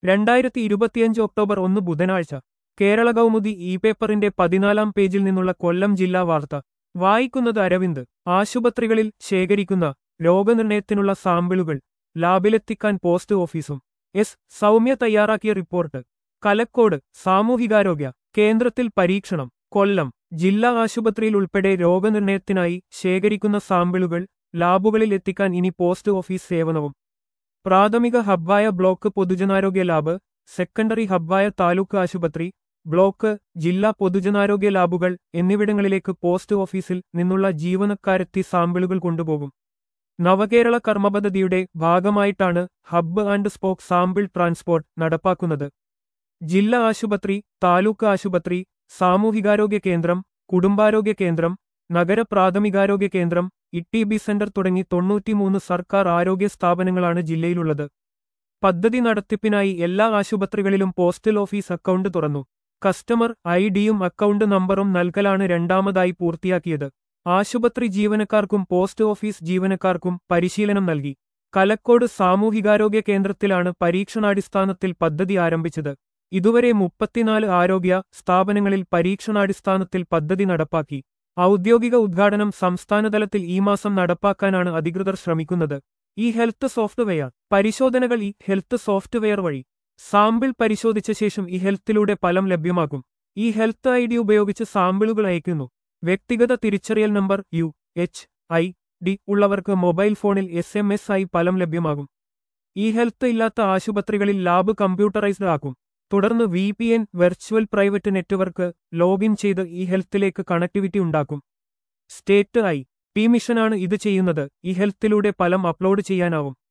രണ്ടായിരത്തി ഇരുപത്തിയഞ്ച് ഒക്ടോബർ ഒന്ന് ബുധനാഴ്ച കേരള കൗമുദി ഇ പേപ്പറിന്റെ പതിനാലാം പേജിൽ നിന്നുള്ള കൊല്ലം ജില്ലാ വാർത്ത വായിക്കുന്നത് അരവിന്ദ് ആശുപത്രികളിൽ ശേഖരിക്കുന്ന രോഗനിർണയത്തിനുള്ള സാമ്പിളുകൾ ലാബിലെത്തിക്കാൻ പോസ്റ്റ് ഓഫീസും എസ് സൗമ്യ തയ്യാറാക്കിയ റിപ്പോർട്ട് കലക്കോട് സാമൂഹികാരോഗ്യ കേന്ദ്രത്തിൽ പരീക്ഷണം കൊല്ലം ജില്ലാ ആശുപത്രിയിൽ ഉൾപ്പെടെ രോഗനിർണയത്തിനായി ശേഖരിക്കുന്ന സാമ്പിളുകൾ ലാബുകളിൽ എത്തിക്കാൻ ഇനി പോസ്റ്റ് ഓഫീസ് സേവനവും പ്രാഥമിക ഹബ്ബായ ബ്ലോക്ക് പൊതുജനാരോഗ്യ ലാബ് സെക്കൻഡറി ഹബ്ബായ താലൂക്ക് ആശുപത്രി ബ്ലോക്ക് ജില്ലാ പൊതുജനാരോഗ്യ ലാബുകൾ എന്നിവിടങ്ങളിലേക്ക് പോസ്റ്റ് ഓഫീസിൽ നിന്നുള്ള ജീവനക്കാരെത്തി സാമ്പിളുകൾ കൊണ്ടുപോകും നവകേരള കർമ്മപദ്ധതിയുടെ ഭാഗമായിട്ടാണ് hub and spoke sample transport നടപ്പാക്കുന്നത് ജില്ലാ ആശുപത്രി താലൂക്ക് ആശുപത്രി സാമൂഹികാരോഗ്യ കേന്ദ്രം കുടുംബാരോഗ്യ കേന്ദ്രം നഗര പ്രാഥമികാരോഗ്യ കേന്ദ്രം ഇ ബി സെന്റർ തുടങ്ങി തൊണ്ണൂറ്റിമൂന്ന് സർക്കാർ ആരോഗ്യ സ്ഥാപനങ്ങളാണ് ജില്ലയിലുള്ളത് പദ്ധതി നടത്തിപ്പിനായി എല്ലാ ആശുപത്രികളിലും പോസ്റ്റൽ ഓഫീസ് അക്കൗണ്ട് തുറന്നു കസ്റ്റമർ ഐ ഡിയും അക്കൗണ്ട് നമ്പറും നൽകലാണ് രണ്ടാമതായി പൂർത്തിയാക്കിയത് ആശുപത്രി ജീവനക്കാർക്കും പോസ്റ്റ് ഓഫീസ് ജീവനക്കാർക്കും പരിശീലനം നൽകി കലക്കോട് സാമൂഹികാരോഗ്യ കേന്ദ്രത്തിലാണ് പരീക്ഷണാടിസ്ഥാനത്തിൽ പദ്ധതി ആരംഭിച്ചത് ഇതുവരെ മുപ്പത്തിനാല് ആരോഗ്യ സ്ഥാപനങ്ങളിൽ പരീക്ഷണാടിസ്ഥാനത്തിൽ പദ്ധതി നടപ്പാക്കി ഔദ്യോഗിക ഉദ്ഘാടനം സംസ്ഥാനതലത്തിൽ ഈ മാസം നടപ്പാക്കാനാണ് അധികൃതർ ശ്രമിക്കുന്നത് ഈ ഹെൽത്ത് സോഫ്റ്റ്വെയർ പരിശോധനകൾ ഈ ഹെൽത്ത് സോഫ്റ്റ്വെയർ വഴി സാമ്പിൾ പരിശോധിച്ച ശേഷം ഈ ഹെൽത്തിലൂടെ ഫലം ലഭ്യമാക്കും ഈ ഹെൽത്ത് ഐ ഡി ഉപയോഗിച്ച് സാമ്പിളുകൾ അയക്കുന്നു വ്യക്തിഗത തിരിച്ചറിയൽ number U H I D ഉള്ളവർക്ക് മൊബൈൽ ഫോണിൽ എസ് എം എസ് ആയി ഫലം ലഭ്യമാകും ഈ ഹെൽത്ത് ഇല്ലാത്ത ആശുപത്രികളിൽ ലാബ് കമ്പ്യൂട്ടറൈസ്ഡ് ആക്കും തുടർന്ന് V P N virtual private network login ചെയ്ത് ഈ ഹെൽത്തിലേക്ക് കണക്ടിവിറ്റി ഉണ്ടാക്കും സ്റ്റേറ്റ് ഐ പി മിഷനാണ് ഇത് ചെയ്യുന്നത് ഈ ഹെൽത്തിലൂടെ ഫലം അപ്ലോഡ് ചെയ്യാനാവും